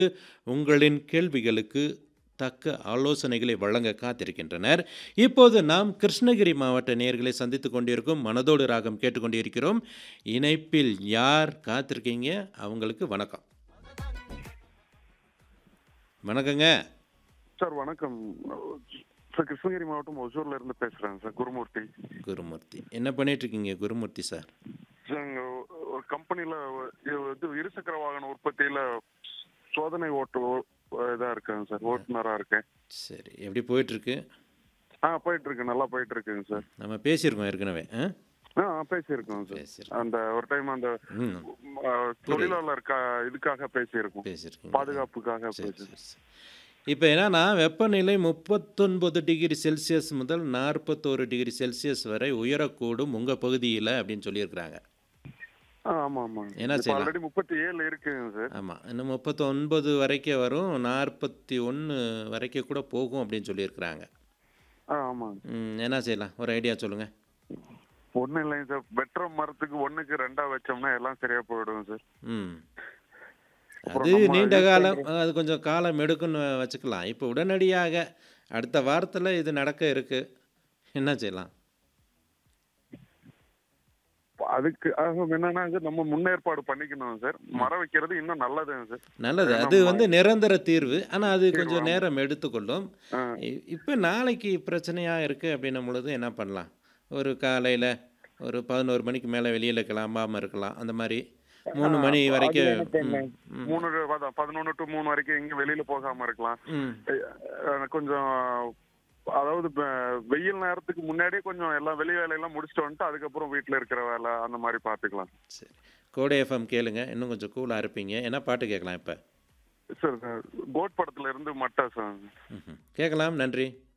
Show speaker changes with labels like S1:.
S1: உங்களின் கேள்விகளுக்கு தக்க ஆலோசனைகளை வழங்க காத்திருக்கின்றனர் இப்போது நாம் கிருஷ்ணகிரி மாவட்ட நேயர்களை சந்தித்துக் கொண்டிருக்கும் மனதோடு ராகம் கேட்டுக்கொண்டிருக்கிறோம் இணைப்பில் யார் காத்திருக்கீங்க அவங்களுக்கு வணக்கம் வணக்கங்க
S2: சார் வணக்கம் சார் கிருஷ்ணகிரி மாவட்டம் ஒசூர்ல இருந்து பேசுறேன் சார் குருமூர்த்தி
S1: குருமூர்த்தி என்ன பண்ணிட்டு இருக்கீங்க குருமூர்த்தி சார்
S2: சார் இங்க ஒரு கம்பெனில இது இருசக்கர வாகன உற்பத்தியில சோதனை ஓட்டு இதா இருக்கேன் சார் ஓட்டுநரா இருக்கேன்
S1: சரி எப்படி போயிட்டு இருக்கு
S2: ஆ போயிட்டு இருக்கு நல்லா போயிட்டு இருக்குங்க சார்
S1: நம்ம பேசியிருக்கோம் ஏற்கனவே ஆ
S2: ஆ பேசியிருக்கோம் சார்
S1: பேசியிருக்கோம்
S2: அந்த ஒரு டைம் அந்த
S1: ம்
S2: ஆ, தொழிலாளர் க- இதுக்காக பேசியிருக்கோம்
S1: பேசியிருக்கீங்க
S2: பாதுகாப்புக்காக
S1: சரி
S2: பேசி
S1: சரி சரி இப்போ என்னன்னா வெப்பநிலை முப்பத்தொன்பது டிகிரி செல்சியஸ் முதல் நாற்பத்தோரு டிகிரி செல்சியஸ் வரை உயரக்கூடும் உங்கள் பகுதியில் அப்படின்னு சொல்லியிருக்கிறாங்க
S2: ஆ, ஆமா ஆமா
S1: என்ன
S2: இப்போ
S1: செய்யலாம்?
S2: ஆல்ரெடி முப்பத்தி ஏழு இருக்குங்க சார்
S1: ஆமாம் இன்னும் முப்பத்தொன்பது வரைக்கும் வரும் நாற்பத்தி ஒன்று வரைக்கும் கூட போகும் அப்படின்னு சொல்லியிருக்கிறாங்க
S2: ஆ ஆமாங்க
S1: ம், என்ன செய்யலாம் ஒரு ஐடியா சொல்லுங்கள்
S2: ஒண்ணும் இல்லைங்க சார் வெட்டுற மரத்துக்கு ஒண்ணுக்கு ரெண்டா வச்சோம்னா எல்லாம் சரியா போயிடும் சார்
S1: ம்
S2: அப்புறம்
S1: அது
S2: நம்ம
S1: நீண்ட
S2: யூஸ்
S1: காலம் அது கொஞ்சம் காலம் எடுக்குன்னு வச்சுக்கலாம் இப்போ உடனடியாக அடுத்த வாரத்தில் இது நடக்க இருக்குது என்ன செய்யலாம்
S2: அதுக்கு ஆக என்னன்னா சார் நம்ம முன்னேற்பாடு பண்ணிக்கணும் சார் மரம் வைக்கிறது இன்னும் நல்லதுங்க சார்
S1: நல்லது அது வந்து நிரந்தர தீர்வு ஆனால் அது கொஞ்சம் நேரம் எடுத்துக்கொள்ளும்
S2: ஆ.
S1: இப்போ நாளைக்கு பிரச்சனையாக இருக்குது அப்படின்னும் பொழுது என்ன பண்ணலாம் ஒரு காலையில் ஒரு பதினோரு மணிக்கு மேலே வெளியில் கிளம்பாமல் இருக்கலாம் அந்த மாதிரி மூணு மணி வரைக்கும் ம், ம்,
S2: மூணு அதான் பதினொன்னு டு மூணு வரைக்கும் எங்க வெளியில போகாம இருக்கலாம்
S1: ம்
S2: அஹ் கொஞ்சம் அதாவது இப்ப வெயில் நேரத்துக்கு முன்னாடியே கொஞ்சம் எல்லாம் வெளி வேலையெல்லாம் முடிச்சுட்டு வந்துட்டு அதுக்கப்புறம் வீட்டுல இருக்கிற வேலை அந்த மாதிரி பாத்துக்கலாம்
S1: சரி கோடை எஃப்எம் கேளுங்க இன்னும் கொஞ்சம் கூலாக இருப்பீங்க என்ன பாட்டு கேட்கலாம் இப்போ
S2: சார் கோட் படத்துல இருந்து மட்டா சார்
S1: கேட்கலாம் நன்றி